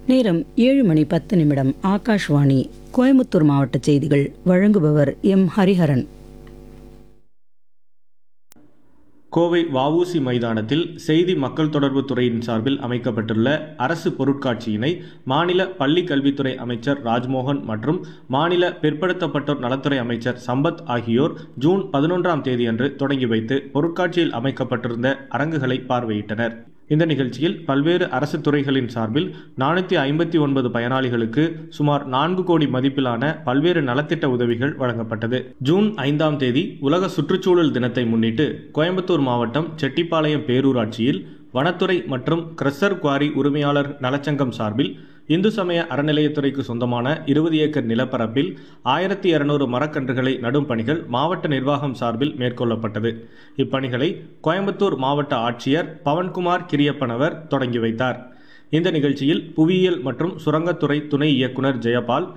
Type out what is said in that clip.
நேரம் ஏழு மணி பத்து நிமிடம் ஆகாஷ்வாணி கோயம்புத்தூர் மாவட்ட செய்திகள் வழங்குபவர் எம் ஹரிஹரன் கோவை வஉசி மைதானத்தில் செய்தி மக்கள் தொடர்பு துறையின் சார்பில் அமைக்கப்பட்டுள்ள அரசு பொருட்காட்சியினை மாநில பள்ளிக் கல்வித்துறை அமைச்சர் ராஜ்மோகன் மற்றும் மாநில பிற்படுத்தப்பட்டோர் நலத்துறை அமைச்சர் சம்பத் ஆகியோர் ஜூன் பதினொன்றாம் தேதியன்று தொடங்கி வைத்து பொருட்காட்சியில் அமைக்கப்பட்டிருந்த அரங்குகளை பார்வையிட்டனர் இந்த நிகழ்ச்சியில் பல்வேறு அரசு துறைகளின் சார்பில் நானூற்றி ஐம்பத்தி ஒன்பது பயனாளிகளுக்கு சுமார் நான்கு கோடி மதிப்பிலான பல்வேறு நலத்திட்ட உதவிகள் வழங்கப்பட்டது ஜூன் ஐந்தாம் தேதி உலக சுற்றுச்சூழல் தினத்தை முன்னிட்டு கோயம்புத்தூர் மாவட்டம் செட்டிப்பாளையம் பேரூராட்சியில் வனத்துறை மற்றும் கிரஷர் குவாரி உரிமையாளர் நலச்சங்கம் சார்பில் இந்து சமய அறநிலையத்துறைக்கு சொந்தமான இருபது ஏக்கர் நிலப்பரப்பில் ஆயிரத்தி இருநூறு மரக்கன்றுகளை நடும் பணிகள் மாவட்ட நிர்வாகம் சார்பில் மேற்கொள்ளப்பட்டது இப்பணிகளை கோயம்புத்தூர் மாவட்ட ஆட்சியர் பவன்குமார் கிரியப்பனவர் தொடங்கி வைத்தார் இந்த நிகழ்ச்சியில் புவியியல் மற்றும் சுரங்கத்துறை துணை இயக்குனர் ஜெயபால்